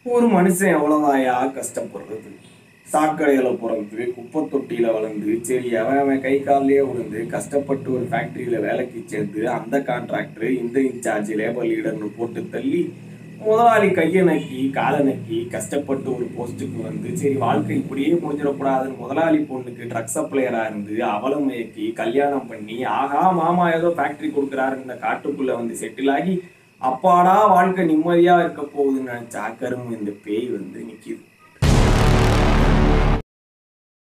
ஒரு மனுஷன் எவ்வளோதாயா கஷ்டப்படுறது சாக்கடையில் பிறந்து குப்பை தொட்டியில் வளர்ந்து சரி அவன் அவன் கை காலிலே விழுந்து கஷ்டப்பட்டு ஒரு ஃபேக்ட்ரியில் வேலைக்கு சேர்ந்து அந்த கான்ட்ராக்டர் இந்த இன்சார்ஜ் லேபர் லீடர்னு போட்டு தள்ளி முதலாளி கையை நக்கி காலை நக்கி கஷ்டப்பட்டு ஒரு போஸ்ட்டுக்கு வந்து சரி வாழ்க்கை இப்படியே முடிஞ்சிடக்கூடாதுன்னு முதலாளி பொண்ணுக்கு ட்ரக் சப்ளையராக இருந்து அவளை மயக்கி கல்யாணம் பண்ணி ஆகா மாமா ஏதோ ஃபேக்ட்ரி கொடுக்குறாருன்னு இந்த காட்டுக்குள்ளே வந்து செட்டில் ஆகி அப்பாடா வாழ்க்கை நிம்மதியாக இருக்க போகுதுன்னு நினச்சா கரும்பு இந்த பேய் வந்து நிற்கிது